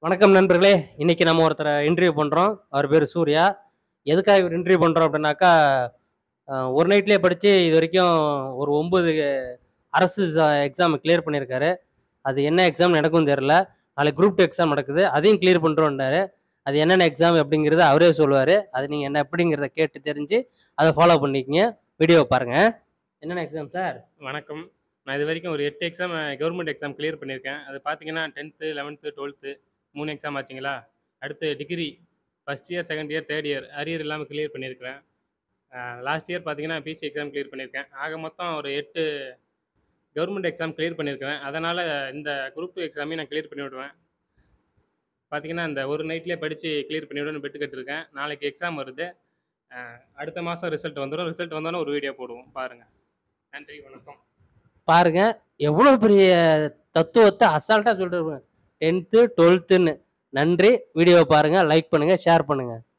வணக்கம் நண்பர்களே இன்னைக்கு நம்ம ஒருத்தரை இன்டர்வியூ பண்ணுறோம் அவர் பேர் சூர்யா எதுக்காக இவர் இன்டர்வியூ பண்ணுறோம் அப்படின்னாக்கா அஹ், ஒரு நைட்லேயே படித்து இது வரைக்கும் ஒரு ஒம்பது அரசு எக்ஸாம் கிளியர் பண்ணியிருக்காரு அது என்ன எக்ஸாம் எனக்கும் தெரில நாளைக்கு குரூப் டூ எக்ஸாம் நடக்குது அதையும் கிளியர் பண்ணுறோன்றாரு அது என்னென்ன எக்ஸாம் எப்படிங்கிறத அவரே சொல்லுவார் அது நீங்கள் என்ன எப்படிங்கிறத கேட்டு தெரிஞ்சு அதை ஃபாலோ பண்ணிக்கங்க வீடியோவை பாருங்கள் என்னென்ன எக்ஸாம் சார் வணக்கம் நான் இது வரைக்கும் ஒரு எட்டு எக்ஸாம் கவர்மெண்ட் எக்ஸாம் கிளியர் பண்ணியிருக்கேன் அது பார்த்தீங்கன்னா டென்த்து லெவன்த்து டுவெல்த்து மூணு எக்ஸாம் ஆச்சுங்களா அடுத்து degree first year second year third year arrear இல்லாமல் கிளியர் பண்ணியிருக்கிறேன் லாஸ்ட் இயர் பார்த்தீங்கன்னா பிசி எக்ஸாம் கிளியர் பண்ணியிருக்கேன் ஆக மொத்தம் ஒரு எட்டு கவர்மெண்ட் எக்ஸாம் கிளியர் பண்ணியிருக்கிறேன் அதனால் இந்த குரூப் டூ எக்ஸாமையும் நான் கிளியர் பண்ணி விடுவேன் பார்த்தீங்கன்னா இந்த ஒரு நைட்லேயே படித்து கிளியர் பண்ணி விடுவேன்னு பெட்டு கட்டிருக்கேன் நாளைக்கு எக்ஸாம் வருது அஹ் அடுத்த மாதம் ரிசல்ட் வந்துடும் ரிசல்ட் வந்தோன்னே ஒரு வீடியோ போடுவோம் பாருங்கள் நன்றி வணக்கம் பாருங்க எவ்வளோ பெரிய தத்துவத்தை அசால்ட்டாக சொல்லிட்டு டென்த்து டுவெல்த்துன்னு நன்றி வீடியோவை பாருங்கள் லைக் பண்ணுங்கள் ஷேர் பண்ணுங்கள்